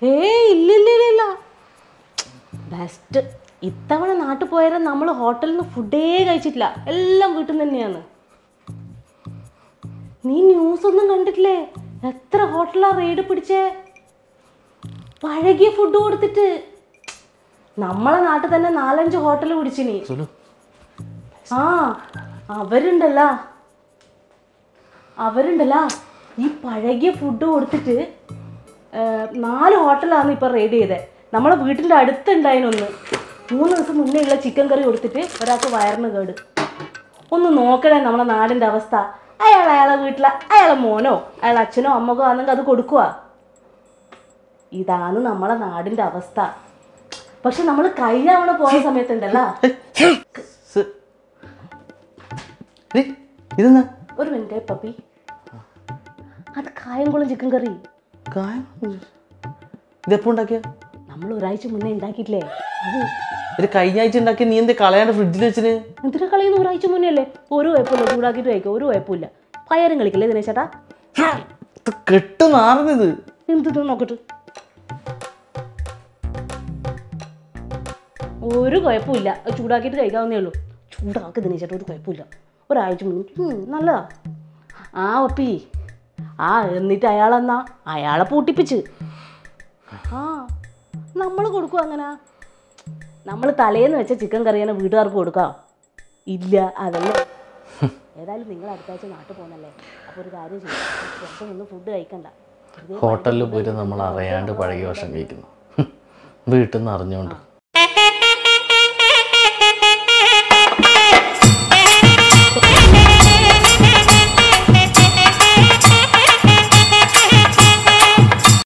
ഏയ് ഇല്ല ഇല്ല ഇല്ല ഇല്ല ബെസ്റ്റ് ഇത്തവണ നാട്ടിൽ പോയാലും നമ്മൾ ഹോട്ടലിൽ നിന്ന് ഫുഡേ കഴിച്ചിട്ടില്ല എല്ലാം വീട്ടിൽ നിന്ന് തന്നെയാണ് നീ ന്യൂസ് ഒന്നും കണ്ടിട്ടില്ലേ എത്ര ഹോട്ടലാ റെയ്ഡ് പിടിച്ചേ പഴകിയ ഫുഡ് കൊടുത്തിട്ട് നമ്മളെ നാട്ടിൽ തന്നെ നാലഞ്ച് ഹോട്ടൽ പിടിച്ചിനി സുലു ആ അവരുണ്ടല്ല അവരുണ്ടല്ല ഈ പഴകിയ ഫുഡ് കൊടുത്തിട്ട് ഏ, നാല് ഹോട്ടലാണ് ഇപ്പം റെയ്ഡ് ചെയ്തത് നമ്മളെ വീട്ടിൻ്റെ അടുത്തുണ്ടായിനൊന്ന് മൂന്ന് ദിവസം മുന്നേ ഉള്ള ചിക്കൻ കറി കൊടുത്തിട്ട് ഒരാൾക്ക് വയറിന് കേട് ഒന്ന് നോക്കണേ നമ്മളെ നാടിൻ്റെ അവസ്ഥ അയാൾ അയാളെ വീട്ടിലെ അയാളെ മോനോ അയാളെ അച്ഛനോ അമ്മക്കോ ആണെങ്കിൽ അത് കൊടുക്കുക ഇതാണ് നമ്മളെ നാടിൻ്റെ അവസ്ഥ പക്ഷെ നമ്മൾ കഴിഞ്ഞ തവണ പോയ സമയത്തുണ്ടല്ലോ സ്- ഏയ്, ഇതെന്നാ ഒരു മിനിറ്റ് പപ്പി അത് കായംകുളം ചിക്കൻ കറി കായം ഇതെപ്പോ ഉണ്ടാക്കിയ നമ്മൾ ഒരാഴ്ച മുന്നേ ഉണ്ടാക്കിയിട്ടില്ലേ അത് ഇത് കഴിഞ്ഞ ആഴ്ച ഉണ്ടാക്കിയ നീ എന്താ കളയാണ്ട് ഫ്രിഡ്ജിൽ വെച്ചിന് എന്തിനാ കളിയുന്ന ഒരാഴ്ച മുന്നേ അല്ലേ ഒരു കുഴപ്പമില്ല ചൂടാക്കിയിട്ട് കഴിക്കും ഒരു കുഴപ്പമില്ല പയറും കളിക്കില്ലേ ദിനേശ് ചേട്ടാ ഇത് കെട്ട് നാറുന്നത് എന്ത് ഇത് നോക്കട്ട് ഒരു കുഴപ്പമില്ല അത് ചൂടാക്കിയിട്ട് കഴിക്കാവുന്നേ ഉള്ളൂ ചൂടാക്കി ദിനേശ് ചേട്ടാ ഒരു കുഴപ്പമില്ല ഒരാഴ്ച മുന്നേ ഉം, നല്ലതാ ആ ഒപ്പി ആ എന്നിട്ട് അയാളെന്നാ അയാളെ പൂട്ടിപ്പിച്ച് ആ നമ്മൾ കൊടുക്കും അങ്ങനെ നമ്മൾ തലേന്ന് വെച്ച ചിക്കൻ കറിയാണ് വീട്ടുകാർക്ക് കൊടുക്കാം ഇല്ല അതല്ല ഏതായാലും നിങ്ങൾ അടുത്ത ആഴ്ച നാട്ടിൽ പോകുന്നല്ലേ അപ്പോൾ ഒരു കാര്യം ചെയ്യും പുറത്ത് നിന്ന് ഫുഡ് കഴിക്കണ്ട വെറുതെ ഹോട്ടലിൽ പോയിട്ട് നമ്മൾ അറിയാണ്ട് പഴകിയ ഭക്ഷണം കഴിക്കുന്നു വീട്ടിൽ നിന്ന് അറിഞ്ഞുകൊണ്ട്